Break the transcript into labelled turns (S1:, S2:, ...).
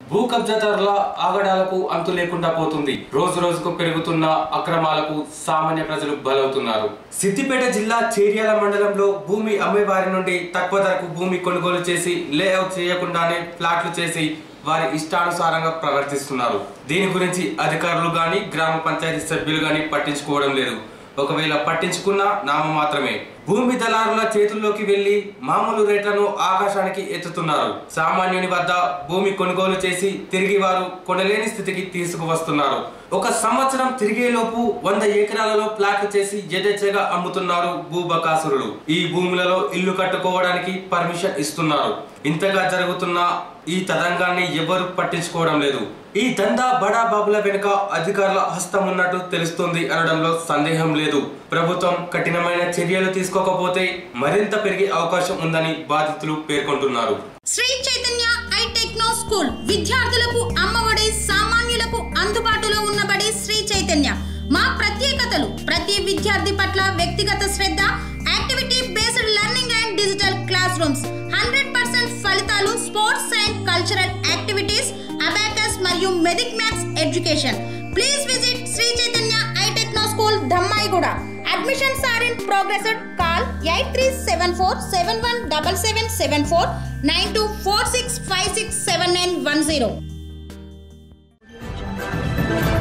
S1: భూ కబ్జాదారుల ఆగడాలకు అంతు లేకుండా పోతుంది రోజు రోజుకు పెరుగుతున్న అక్రమాలకు సామాన్య ప్రజలు బలవుతున్నారు సిద్దిపేట జిల్లా చేర్యాల మండలంలో భూమి అమ్మే వారి నుండి తక్కువ ధరకు భూమి కొనుగోలు చేసి లేఅవుట్ చేయకుండానే ప్లాట్లు చేసి వారి ఇష్టానుసారంగా ప్రవర్తిస్తున్నారు దీని గురించి అధికారులు గాని గ్రామ పంచాయతీ సభ్యులు గాని పట్టించుకోవడం లేదు ఒకవేళ పట్టించుకున్నా నామ మాత్రమే భూమి దళారుల చేతుల్లోకి వెళ్లి మామూలు రేట్లను ఆకాశానికి ఎత్తుతున్నారు సామాన్యుని వద్ద భూమి కొనుగోలు చేసి తిరిగి వారు కొనలేని స్థితికి తీసుకువస్తున్నారు ఒక సంవత్సరం తిరిగేలోపు వంద ఎకరాలలో ప్లాట్లు చేసి యథేచ్ఛగా అమ్ముతున్నారు భూబకాసురులు ఈ భూములలో ఇల్లు కట్టుకోవడానికి పర్మిషన్ ఇస్తున్నారు ఇంతగా జరుగుతున్న ఈ తదంగాన్ని ఎవరు పట్టించుకోవడం లేదు ఈ దందా బడా బాబుల వెనుక అధికారుల హస్తం ఉన్నట్టు తెలుస్తుంది అనడంలో సందేహం లేదు ప్రభుత్వం కఠినమైన చర్యలు తీసుకోకపోతే మరింత పెరిగే అవకాశం ఉందని బాధితులు పేర్కొంటున్నారు
S2: Sri Chaitanya I techno school విద్యార్థులకు అమ్మఒడి సామాన్యులకు అందుబాటులో ఉన్నబడి శ్రీ చైతన్య మా ప్రత్యేకతలు ప్రతి విద్యార్థి పట్ల వ్యక్తిగత శ్రద్ధ activity based learning and digital class rooms hundred percent ఫలితాలు sports and cultural activities abacus మరియు మెదిక్ maths education please visit Sri Chaitanya I techno school Dhammaiguda admissions are in progress call eight three seven four seven one double seven seven four nine two four six five six seven nine one zero